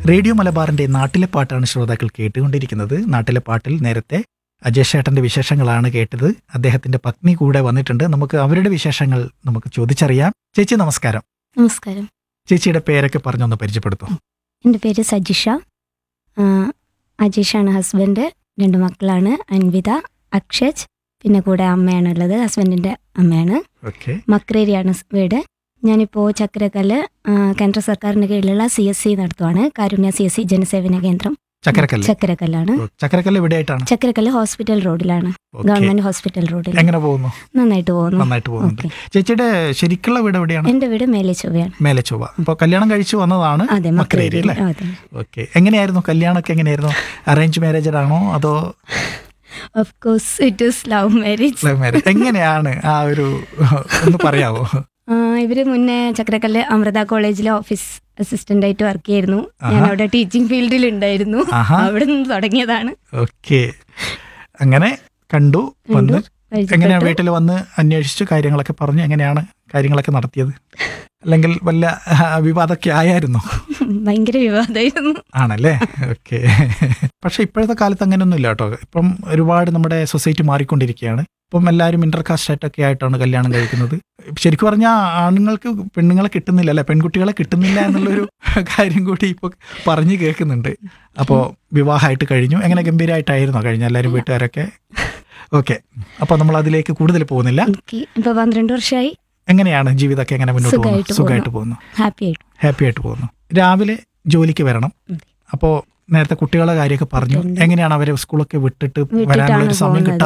Radio മലബാറിന്റെ നാട്ടിലെ പാട്ടാണ് ശ്രോതാക്കൾ കേട്ടുകൊണ്ടിരിക്കുന്നത് നാട്ടിലെ പാട്ടിൽ നേരത്തെ അജയ് ചേട്ടന്റെ വിശേഷങ്ങളാണ് കേട്ടത് അദ്ദേഹത്തിന്റെ പത്നി കൂടെ വന്നിട്ടുണ്ട് നമുക്ക് അവരുടെ വിശേഷങ്ങൾ നമുക്ക് ചോദിച്ചറിയാം ചേച്ചി നമസ്കാരം നമസ്കാരം ചേച്ചിയുടെ പേരൊക്കെ പറഞ്ഞൊന്ന് പരിചയപ്പെടുത്തും എൻ്റെ പേര് സജിഷ ആ, അജീഷാണ് ഹസ്ബൻഡ് രണ്ട് മക്കളാണ് അൻവിത അക്ഷജ് പിന്നെ കൂടെ അമ്മയാണുള്ളത് ഹസ്ബൻഡിൻ്റെ അമ്മയാണ് ഓക്കെ മക്രേരിയാണ് സ് വീട് ഞാനിപ്പോൾ ചക്കരക്കല്ല് ആ, കേന്ദ്ര സർക്കാരിൻ്റെ കീഴിലുള്ള സി എസ് സി നടത്തുവാണ് കാരുണ്യ സി എസ് സി ജനസേവന കേന്ദ്രം ചക്കരക്കല്ല് ചക്കരക്കല്ലാണ് ഓ, ചക്കരക്കല്ല് എവിടെയായിട്ടാണ് ചക്കരക്കല്ല് ഹോസ്പിറ്റൽ റോഡിലാണ് ഓക്കെ ഗവൺമെന്റ് ഹോസ്പിറ്റൽ റോഡിൽ എങ്ങനെ പോകുന്നു നന്നായിട്ട് പോകുന്നു നന്നായിട്ട് പോകുന്നുണ്ട് ഓക്കെ ചേച്ചിയുടെ ശരിക്കുള്ള വീട് എവിടെയാണ് എൻ്റെ വീട് മേലെ ചൊവ്വയാണ് മേലെ ചൊവ്വ അപ്പോൾ കല്യാണം കഴിച്ചു വന്നതാണ് അതെ മക്രേരി മക്രേരി അല്ലേ അതെ ഓക്കെ എങ്ങനെയായിരുന്നു കല്യാണമൊക്കെ എങ്ങനെയായിരുന്നു അറേഞ്ച് മാരേജ് ആണോ അതോ of course it is love marriage love marriage എങ്ങനെയാണ് ആ ഒരു ഒന്ന് പറയാവോ ആ, ഇവര് മുന്നേ ചക്രക്കല്ല് അമൃത കോളേജിലെ ഓഫീസ് അസിസ്റ്റന്റ് ആയിട്ട് വർക്ക് ചെയ്യായിരുന്നു ഞാൻ ആഹാ. അവിടെ ടീച്ചിങ് ഫീൽഡിൽ ഉണ്ടായിരുന്നു ആഹാ അവിടെ നിന്ന് തുടങ്ങിയതാണ് ഓക്കെ അങ്ങനെ കണ്ടു വന്ന് പരിചയപ്പെട്ടു. എങ്ങനെയാ വീട്ടിൽ വന്ന് അന്വേഷിച്ചു കാര്യങ്ങളൊക്കെ പറഞ്ഞു എങ്ങനെയാണ് കാര്യങ്ങളൊക്കെ നടത്തിയത് അല്ലെങ്കിൽ വല്ല ആ, വിവാദമൊക്കെ ആയായിരുന്നോ ഭയങ്കര വിവാദമായിരുന്നു ആണല്ലേ ഓക്കെ പക്ഷെ ഇപ്പോഴത്തെ കാലത്ത് അങ്ങനെയൊന്നും ഇല്ല കേട്ടോ ഇപ്പം ഒരുപാട് നമ്മുടെ സൊസൈറ്റി മാറിക്കൊണ്ടിരിക്കുകയാണ് ഇപ്പം എല്ലാവരും ഇന്റർകാസ്റ്റ് ആയിട്ടൊക്കെ ആയിട്ടാണ് കല്യാണം കഴിക്കുന്നത് ശരിക്കും പറഞ്ഞാൽ ആണുങ്ങൾക്ക് പെണ്ണുങ്ങളെ കിട്ടുന്നില്ല അല്ലെ പെൺകുട്ടികളെ കിട്ടുന്നില്ല എന്നുള്ളൊരു കാര്യം കൂടി ഇപ്പോൾ പറഞ്ഞു കേൾക്കുന്നുണ്ട് അപ്പോൾ വിവാഹമായിട്ട് കഴിഞ്ഞു എങ്ങനെ ഗംഭീരമായിട്ടായിരുന്നോ കഴിഞ്ഞ എല്ലാവരും വീട്ടുകാരൊക്കെ ഓക്കെ അപ്പോൾ നമ്മൾ അതിലേക്ക് കൂടുതൽ പോകുന്നില്ല എനിക്ക് ഇപ്പൊ പന്ത്രണ്ട് വർഷമായി എങ്ങനെയാണ് ജീവിതമൊക്കെ എങ്ങനെ മുന്നോട്ട് പോകുന്നു സുഖമായിട്ട് സുഖമായിട്ട് പോകുന്നു ഹാപ്പി ആയിട്ട് ഹാപ്പി ആയിട്ട് പോകുന്നു രാവിലെ ജോലിക്ക് വരണം ഉം. അപ്പോൾ നേരത്തെ കുട്ടികളെ കാര്യമൊക്കെ പറഞ്ഞു ഉണ്ട്. എങ്ങനെയാണ് അവരെ സ്കൂളൊക്കെ വിട്ടിട്ട് വിട്ടിട്ടാണ് വരാനുള്ള ഒരു സമയം പോകുന്നത്. കിട്ടാ